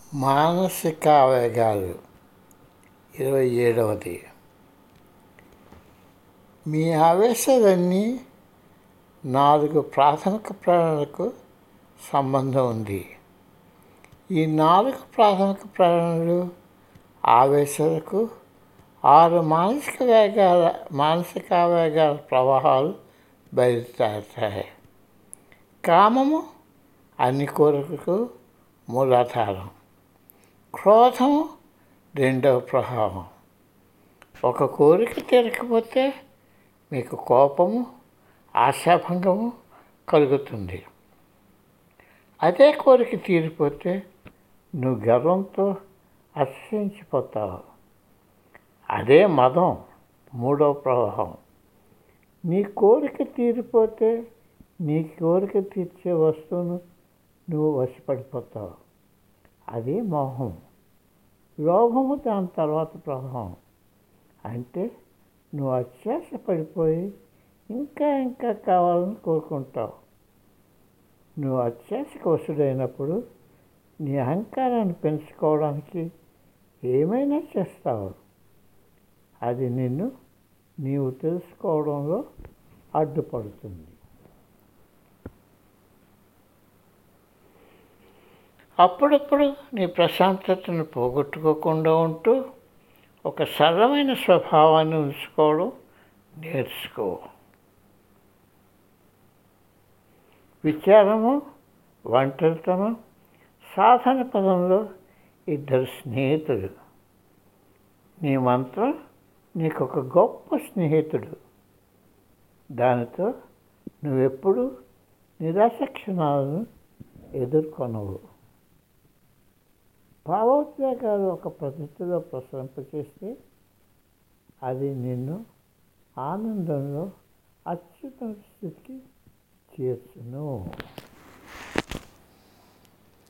మానసిక ఆవేగాలు ఇరవై ఏడవది మీ ఆవేశాలన్నీ నాలుగు ప్రాథమిక ప్రేరణలకు సంబంధం ఉంది ఈ నాలుగు ప్రాథమిక ప్రేరణలు ఆవేశాలకు ఆరు మానసిక వేగాల మానసిక ఆవేగాల ప్రవాహాలు బయలుదేరుతాయి కామము అన్ని కోరికలకు మూలాధారం క్రోధము రెండవ ప్రభావం ఒక కోరిక తీరకపోతే మీకు కోపము ఆశాభంగము కలుగుతుంది అదే కోరిక తీరిపోతే నువ్వు గర్వంతో అతిశయించిపోతావు అదే మదం మూడవ ప్రవాహం నీ కోరిక తీరిపోతే నీ కోరిక తీర్చే వస్తువును నువ్వు వశపడిపోతావు అది మోహం లోభము దాని తర్వాత ప్రభావం అంటే నువ్వు అత్యాశ పడిపోయి ఇంకా ఇంకా కావాలని కోరుకుంటావు నువ్వు అత్యాశకు వసుడైనప్పుడు నీ అహంకారాన్ని పెంచుకోవడానికి ఏమైనా చేస్తావు అది నిన్ను నీవు తెలుసుకోవడంలో అడ్డుపడుతుంది అప్పుడప్పుడు నీ ప్రశాంతతను పోగొట్టుకోకుండా ఉంటూ ఒక సరళమైన స్వభావాన్ని ఉంచుకోవడం నేర్చుకో విచారము ఒంటరితనం సాధన పదంలో ఇద్దరు స్నేహితుడు నీ మంత్రం నీకు ఒక గొప్ప స్నేహితుడు దానితో నువ్వెప్పుడు నిరాశ క్షణాలను ఎదుర్కొనవు భావోద్వేగాలు ఒక పద్ధతిలో ప్రసరింపచేస్తే అది నిన్ను ఆనందంలో అత్యుత్తమ స్థితికి చేర్చును